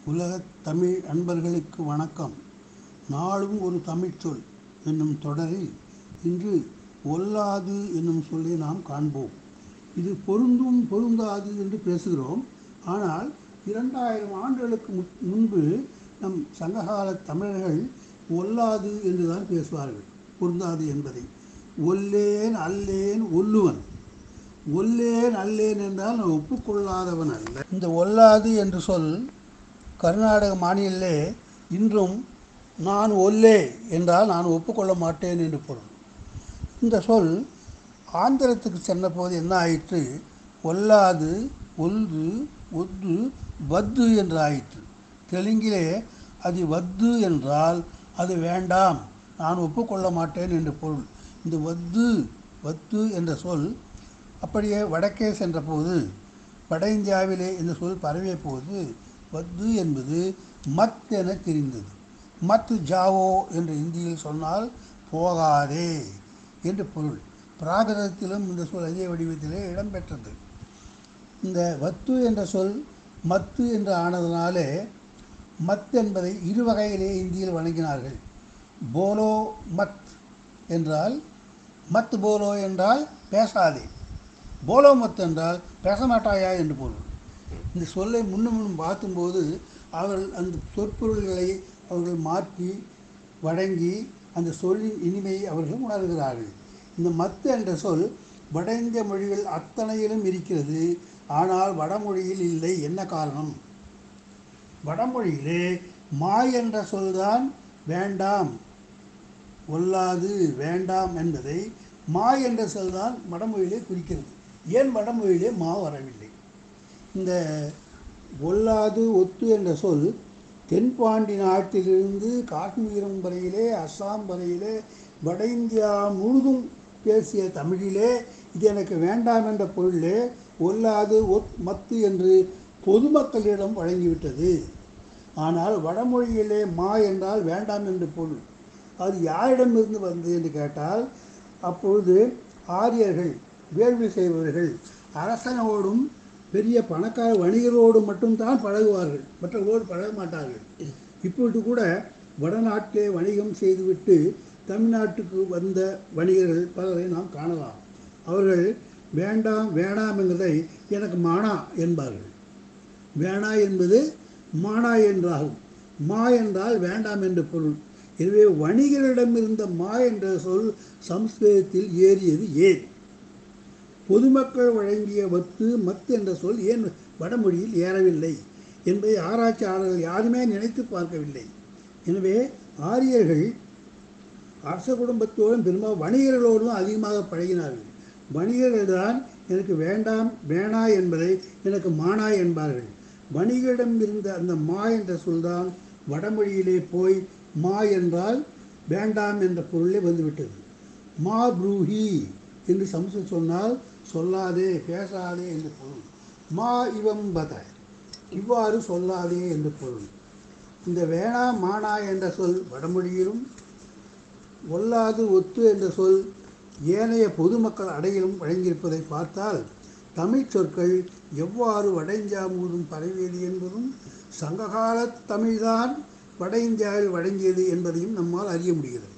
உலகத் தமிழ் அன்பர்களுக்கு வணக்கம் நாளும் ஒரு தமிழ்ச் சொல் என்னும் தொடரில் இன்று ஒல்லாது என்னும் சொல்லை நாம் காண்போம் இது பொருந்தும் பொருந்தாது என்று பேசுகிறோம் ஆனால் இரண்டாயிரம் ஆண்டுகளுக்கு முன்- முன்பு நம் சங்ககால தமிழர்கள் ஒல்லாது என்று தான் பேசுவார்கள் பொருந்தாது என்பதை ஒல்லேன் அல்லேன் ஒல்லுவன் ஒல்லேன் அல்லேன் என்றால் நான் ஒப்புக்கொள்ளாதவன் அல்ல இந்த ஒல்லாது என்று சொல் கர்நாடக மாநிலே இன்றும் நான் ஒல்லே என்றால் நான் ஒப்புக்கொள்ள மாட்டேன் என்று பொருள் இந்த சொல் ஆந்திரத்துக்கு சென்றபோது என்ன ஆயிற்று ஒல்லாது ஒல்து ஒத்து வத்து என்று ஆயிற்று தெலுங்கிலே அது வத்து என்றால் அது வேண்டாம் நான் ஒப்புக்கொள்ள மாட்டேன் என்று பொருள் இந்த வத்து வத்து என்ற சொல் அப்படியே வடக்கே சென்றபோது வட இந்தியாவிலே இந்த சொல் பரவிய போது வத்து என்பது மத் என தெரிந்தது மத் ஜாவோ என்று இந்தியில் சொன்னால் போகாதே என்று பொருள் பிராகிருதத்திலும் இந்த சொல் அதே வடிவத்திலே இடம்பெற்றது இந்த வத்து என்ற சொல் மத்து என்று ஆனதனாலே மத் என்பதை இரு வகையிலே இந்தியில் வழங்கினார்கள் போலோ மத் என்றால் மத் போலோ என்றால் பேசாதே போலோ மத் என்றால் பேச மாட்டாயா என்று பொருள் இந்த சொல்லை முன்னும் முன்னும் பார்க்கும்போது அவர்கள் அந்த சொற்பொருள்களை அவர்கள் மாற்றி வழங்கி அந்த சொல்லின் இனிமையை அவர்கள் உணர்கிறார்கள் இந்த மத்து என்ற சொல் வட இந்திய மொழிகள் அத்தனையிலும் இருக்கிறது ஆனால் வடமொழியில் இல்லை என்ன காரணம் வடமொழியிலே மாய் என்ற சொல்தான் வேண்டாம் ஒல்லாது வேண்டாம் என்பதை மா என்ற சொல்தான் வடமொழியிலே குறிக்கிறது ஏன் வடமொழியிலே மா வரவில்லை இந்த ஒல்லாது ஒத்து என்ற சொல் தென்பாண்டி நாட்டிலிருந்து காஷ்மீரம் வரையிலே அஸ்ஸாம் வரையிலே வட இந்தியா முழுதும் பேசிய தமிழிலே இது எனக்கு வேண்டாம் என்ற பொருளிலே ஒல்லாது ஒத் மத்து என்று பொதுமக்களிடம் வழங்கிவிட்டது ஆனால் வடமொழியிலே மா என்றால் வேண்டாம் என்று பொருள் அது யாரிடமிருந்து வந்தது என்று கேட்டால் அப்பொழுது ஆரியர்கள் வேள்வி செய்பவர்கள் அரசனோடும் பெரிய பணக்கார வணிகரோடு மட்டும்தான் பழகுவார்கள் மற்றவர்களோடு பழக மாட்டார்கள் இப்பொழுது கூட வடநாட்டிலே வணிகம் செய்துவிட்டு தமிழ்நாட்டுக்கு வந்த வணிகர்கள் பலரை நாம் காணலாம் அவர்கள் வேண்டாம் வேண்டாம் என்கிறதை எனக்கு மானா என்பார்கள் வேணா என்பது மானா என்றாகும் மா என்றால் வேண்டாம் என்று பொருள் எனவே வணிகரிடம் இருந்த மா என்ற சொல் சம்ஸ்கிருதத்தில் ஏறியது ஏன் பொதுமக்கள் வழங்கிய வத்து மத் என்ற சொல் ஏன் வடமொழியில் ஏறவில்லை என்பதை ஆராய்ச்சியாளர்கள் யாருமே நினைத்து பார்க்கவில்லை எனவே ஆரியர்கள் அரச குடும்பத்தோடும் பெரும்பாலும் வணிகர்களோடும் அதிகமாக பழகினார்கள் வணிகர்கள் தான் எனக்கு வேண்டாம் வேணா என்பதை எனக்கு மானா என்பார்கள் வணிகரிடம் இருந்த அந்த மா என்ற சொல்தான் வடமொழியிலே போய் மா என்றால் வேண்டாம் என்ற பொருளே வந்துவிட்டது மா ப்ரூஹி என்று சம்ஸ்கிருதம் சொன்னால் சொல்லாதே பேசாதே என்று பொருள் மா இவம் பத இவ்வாறு சொல்லாதே என்று பொருள் இந்த வேணா மானா என்ற சொல் வடமொழியிலும் ஒல்லாது ஒத்து என்ற சொல் ஏனைய பொதுமக்கள் அடையிலும் வழங்கியிருப்பதை பார்த்தால் தமிழ் சொற்கள் எவ்வாறு வட இந்தியா முழுவதும் பரவியது என்பதும் சங்ககால தமிழ்தான் வட இந்தியாவில் வழங்கியது என்பதையும் நம்மால் அறிய முடிகிறது